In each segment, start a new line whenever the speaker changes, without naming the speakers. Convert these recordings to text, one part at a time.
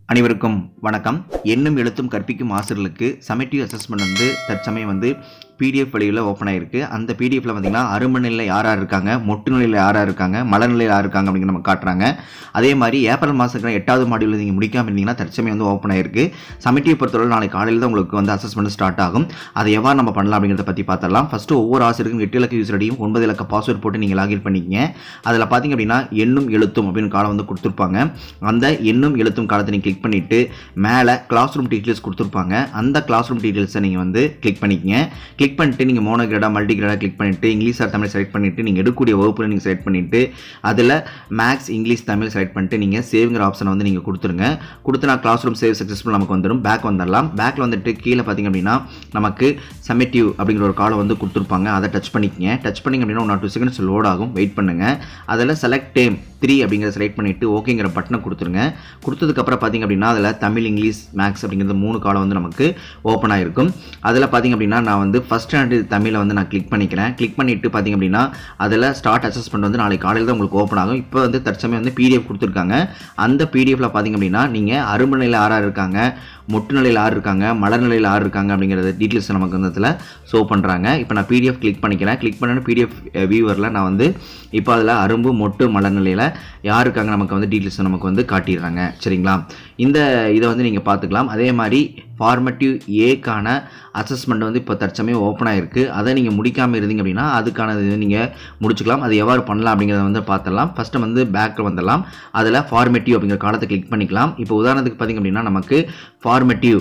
அனைவருக்கும் வணக்கம் எண்ணும் எழுத்தும் கற்பிக்கும் ஆசிரியர்களுக்கு சமேட்டிவ் அசஸ்மெண்ட் வந்து தற்சமயம் வந்து பிடிஎஃப் வழியில் ஓப்பன் ஆயிருக்கு அந்த பிடிஎஃப்ல பார்த்தீங்கன்னா அரும நிலையில் யார் யார் இருக்காங்க மொட்டு நிலையில் யார் யார் இருக்காங்க மலர் நிலையில் யார் இருக்காங்க அப்படிங்கிற நம்ம காட்டுறாங்க அதே மாதிரி ஏப்ரல் மாதத்துக்கு எட்டாவது மாடியூல் நீங்கள் முடிக்காமல் இருந்தீங்கன்னா தற்சமயம் வந்து ஓப்பன் ஆயிருக்கு சமேட்டிவ் பொறுத்தவரை நாளைக்கு காலையில் தான் உங்களுக்கு வந்து அசஸ்மெண்ட் ஸ்டார்ட் ஆகும் அதை எவ்வாறு நம்ம பண்ணலாம் அப்படிங்கிறத பற்றி பார்த்துடலாம் ஃபஸ்ட்டு ஒவ்வொரு ஆசிரியருக்கும் எட்டு இலக்க யூசர் ஐடியும் ஒன்பது இலக்க பாஸ்வேர்ட் போட்டு நீங்கள் லாகின் பண்ணிக்கங்க அதில் பார்த்தீங்க அப்படின்னா எண்ணும் எழுத்தும் அப்படின்னு காலம் வந்து கொடுத்துருப்பாங்க அந்த எண்ணும் எழுத்தும் காலத்தை நீங்கள் கிளிக் பண்ணிவிட்டு மேலே கிளாஸ் ரூம் டீட்டெயில்ஸ் கொடுத்துருப்பாங்க அந்த கிளாஸ் ரூம் டீட்டெயில்ஸை நீங்கள் வந்து கிளிக் பண்ணிக்கங்க கிளிக் பண்ணிட்டு நீங்கள் மோனோ கிரேடா மல்டி கிரேடா கிளிக் பண்ணிவிட்டு இங்கிலீஷ் ஆர் தமிழ் செலக்ட் பண்ணிவிட்டு நீங்கள் எடுக்கக்கூடிய வகுப்பில் நீங்கள் செலக்ட் பண்ணிவிட்டு அதில் மேக்ஸ் இங்கிலீஷ் தமிழ் செலக்ட் பண்ணிட்டு நீங்கள் சேவ்ங்கிற ஆப்ஷனை வந்து நீங்கள் கொடுத்துருங்க கொடுத்து நான் கிளாஸ் ரூம் சேவ் சக்ஸஸ்ஃபுல் நமக்கு வந்துடும் பேக் வந்துடலாம் பேக்கில் வந்துட்டு கீழே பார்த்தீங்க அப்படின்னா நமக்கு சமெட்டிவ் அப்படிங்கிற ஒரு காலம் வந்து கொடுத்துருப்பாங்க அதை டச் பண்ணிக்கங்க டச் பண்ணிங்க அப்படின்னா ஒன் டூ செகண்ட்ஸ் லோட் ஆகும் வெயிட் பண்ணுங்கள் அதில் செலக்ட் டைம் த்ரீ அப்படிங்கிறத செலக்ட் பண்ணிவிட்டு ஓகேங்கிற பட்டனை கொடுத்துருங்க கொடுத்ததுக்கப்புறம் பார்த்தீங்க அப்படின்னா அதில் தமிழ் இங்கிலீஷ் மேக்ஸ் அப்படிங்கிறது மூணு காலம் வந்து நமக்கு ஓப்பன் ஆகிருக்கும் அதில் பார்த்தீங்க அப்படின்னா நான் வந்து ஃபஸ்ட் ஸ்டாண்டர்ட் தமிழை வந்து நான் கிளிக் பண்ணிக்கிறேன் கிளிக் பண்ணிவிட்டு பார்த்தீங்க அப்படின்னா அதில் ஸ்டார்ட் அசஸ்மெண்ட் வந்து நாளைக்கு காலையில் தான் உங்களுக்கு ஓப்பன் ஆகும் இப்போ வந்து தற்சமயம் வந்து பிடிஎஃப் கொடுத்துருக்காங்க அந்த பிடிஎஃப்ல பார்த்தீங்க அப்படின்னா நீங்கள் அருமநிலையில் யாராக இருக்காங்க மொட்டு நிலையில் யார் இருக்காங்க மலர் நிலையில் யார் இருக்காங்க அப்படிங்கிறத டீட்டெயில்ஸ் நமக்கு வந்து அதில் ஷோ பண்ணுறாங்க இப்போ நான் பிடிஎஃப் கிளிக் பண்ணிக்கிறேன் கிளிக் பண்ணணும் பிடிஎஃப் வியூவரில் நான் வந்து இப்போ அதில் அரும்பு மொட்டு மலர் நிலையில் யார் இருக்காங்க நமக்கு வந்து டீட்டெயில்ஸ் நமக்கு வந்து காட்டிடுறாங்க சரிங்களா இந்த இதை வந்து நீங்கள் பார்த்துக்கலாம் அதே மாதிரி ஃபார்மேட்டிவ் ஏக்கான அசஸ்மெண்ட் வந்து இப்போ தற்சமயம் ஓப்பன் ஆகிருக்கு அதை நீங்கள் முடிக்காமல் இருந்தீங்க அப்படின்னா அதுக்கான இது நீங்கள் முடிச்சுக்கலாம் அது எவ்வாறு பண்ணலாம் அப்படிங்கிறத வந்து பார்த்துடலாம் ஃபஸ்ட்டு வந்து பேக்கில் வந்துடலாம் அதில் ஃபார்மேட்டிவ் அப்படிங்கிற காலத்தை கிளிக் பண்ணிக்கலாம் இப்போ உதாரணத்துக்கு பார்த்தீங்க அப்படின்னா நமக்கு ஃபார்மேட்டிவ்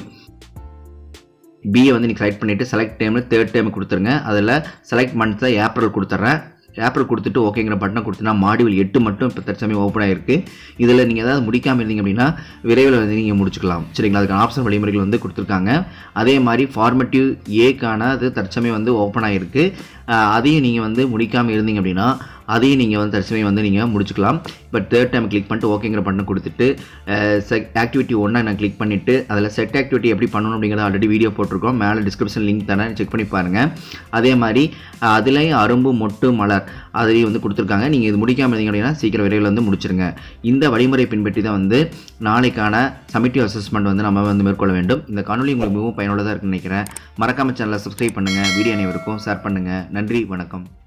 பிஏ வந்து நீங்கள் செலக்ட் பண்ணிவிட்டு செலக்ட் டைமில் தேர்ட் டைம் கொடுத்துருங்க அதில் செலக்ட் மந்த்தை ஏப்ரல் கொடுத்துட்றேன் ஏப்ரல் கொடுத்துட்டு ஓகேங்கிற பட்டனை கொடுத்தனா மாடியூல் எட்டு மட்டும் இப்போ தற்சமயம் ஓப்பன் ஆகிருக்கு இதில் நீங்கள் ஏதாவது முடிக்காமல் இருந்தீங்க அப்படின்னா விரைவில் வந்து நீங்கள் முடிச்சுக்கலாம் சரிங்களா அதுக்கான ஆப்ஷன் வழிமுறைகள் வந்து கொடுத்துருக்காங்க அதே மாதிரி ஃபார்மேட்டிவ் ஏக்கான அது தற்சமயம் வந்து ஓப்பன் ஆகிருக்கு அதையும் நீங்கள் வந்து முடிக்காமல் இருந்தீங்க அப்படின்னா அதையும் நீங்கள் வந்து தற்சமயம் வந்து நீங்கள் முடிச்சுக்கலாம் இப்போ தேர்ட் டைம் கிளிக் பண்ணிட்டு ஓகேங்கிற பட்டன் கொடுத்துட்டு செக் ஆக்டிவிட்டி ஒன்றை நான் கிளிக் பண்ணிவிட்டு அதில் செட் ஆக்டிவிட்டி எப்படி பண்ணணும் அப்படிங்கிறத ஆல்ரெடி வீடியோ போட்டிருக்கோம் மேலே டிஸ்கிரிப்ஷன் லிங்க் தரேன் செக் பண்ணி பாருங்கள் அதே மாதிரி அதுலேயும் அரும்பு மொட்டு மலர் அதையும் வந்து கொடுத்துருக்காங்க நீங்கள் இது முடிக்காமல் இருந்தீங்க அப்படின்னா சீக்கிரம் விரைவில் வந்து முடிச்சிருங்க இந்த வழிமுறை பின்பற்றி தான் வந்து நாளைக்கான சமிட்டிவ் அசஸ்மெண்ட் வந்து நம்ம வந்து மேற்கொள்ள வேண்டும் இந்த காணொலி உங்களுக்கு மிகவும் பயனுள்ளதாக இருக்குன்னு நினைக்கிறேன் மறக்காம சேனலை சப்ஸ்கிரைப் பண்ணுங்கள் வீடியோ அனைவருக்கும் ஷேர் பண்ணுங்கள் நன்றி வணக்கம்